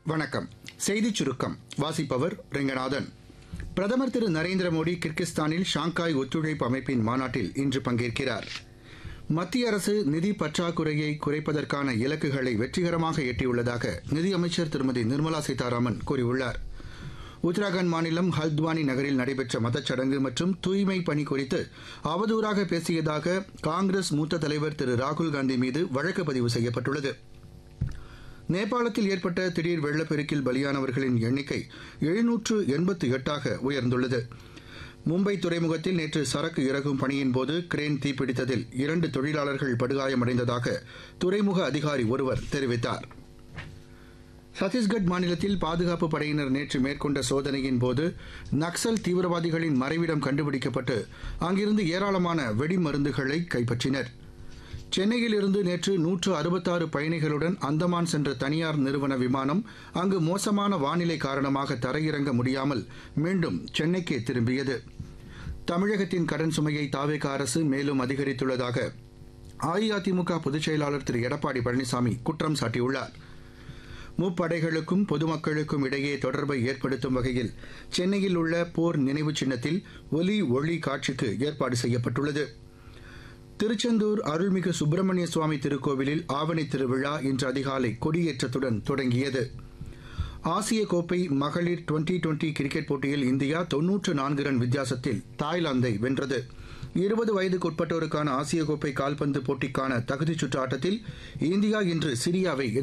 வணக்கம் செய்திச் சுருக்கம் வாசிப்பவர் ரெங்கநாதன் பிரதமர் திரு நரேந்திர மோடி கிர்கிஸ்தானில் ஷாங்காய் ஒத்துழைப்பு அமைப்பின் மாநாட்டில் இன்று பங்கேற்கிறார் மத்திய அரசு நிதி பற்றாக்குறையை குறைப்பதற்கான இலக்குகளை வெற்றிகரமாக எட்டியுள்ளதாக நிதியமைச்சர் திருமதி நிர்மலா சீதாராமன் கூறியுள்ளார் உத்தராகண்ட் மாநிலம் ஹல்த்வானி நகரில் நடைபெற்ற மதச்சடங்கு மற்றும் தூய்மை பணி குறித்து அவதூறாக பேசியதாக காங்கிரஸ் மூத்த தலைவர் திரு ராகுல் காந்தி மீது வழக்கு பதிவு செய்யப்பட்டுள்ளது நேபாளத்தில் ஏற்பட்ட திடீர் வெள்ளப்பெருக்கில் பலியானவர்களின் எண்ணிக்கை எழுநூற்று எண்பத்து எட்டாக உயர்ந்துள்ளது மும்பை துறைமுகத்தில் நேற்று சரக்கு இறக்கும் பணியின் போது கிரேன் தீப்பிடித்ததில் இரண்டு தொழிலாளர்கள் படுகாயமடைந்ததாக துறைமுக அதிகாரி ஒருவர் தெரிவித்தார் சத்தீஸ்கட் மாநிலத்தில் பாதுகாப்பு படையினர் நேற்று மேற்கொண்ட சோதனையின் போது நக்சல் தீவிரவாதிகளின் மறைவிடம் கண்டுபிடிக்கப்பட்டு அங்கிருந்து ஏராளமான வெடிமருந்துகளை கைப்பற்றினர் சென்னையில் இருந்து நேற்று நூற்று அறுபத்தாறு பயணிகளுடன் அந்தமான் சென்ற தனியார் நிறுவன விமானம் அங்கு மோசமான வானிலை காரணமாக தரையிறங்க முடியாமல் மீண்டும் சென்னைக்கே திரும்பியது தமிழகத்தின் கடன் சுமையை தாவேக அரசு மேலும் அதிகரித்துள்ளதாக அஇஅதிமுக பொதுச் செயலாளர் திரு எடப்பாடி பழனிசாமி குற்றம் சாட்டியுள்ளார் முப்படைகளுக்கும் பொதுமக்களுக்கும் இடையே தொடர்பை ஏற்படுத்தும் வகையில் சென்னையில் உள்ள போர் நினைவு சின்னத்தில் ஒலி ஒளி காட்சிக்கு ஏற்பாடு செய்யப்பட்டுள்ளது திருச்செந்தூர் அருள்மிகு சுப்பிரமணிய சுவாமி திருக்கோவிலில் ஆவணி திருவிழா இன்று அதிகாலை கொடியேற்றத்துடன் தொடங்கியது ஆசிய கோப்பை மகளிர் டுவெண்டி டுவெண்டி கிரிக்கெட் போட்டியில் இந்தியா தொன்னூற்று நான்கு ரன் வித்தியாசத்தில் தாய்லாந்தை வென்றது இருபது வயதுக்குட்பட்டோருக்கான ஆசிய கோப்பை கால்பந்து போட்டிக்கான தகுதிச் சுற்று ஆட்டத்தில் இந்தியா இன்று சிரியாவை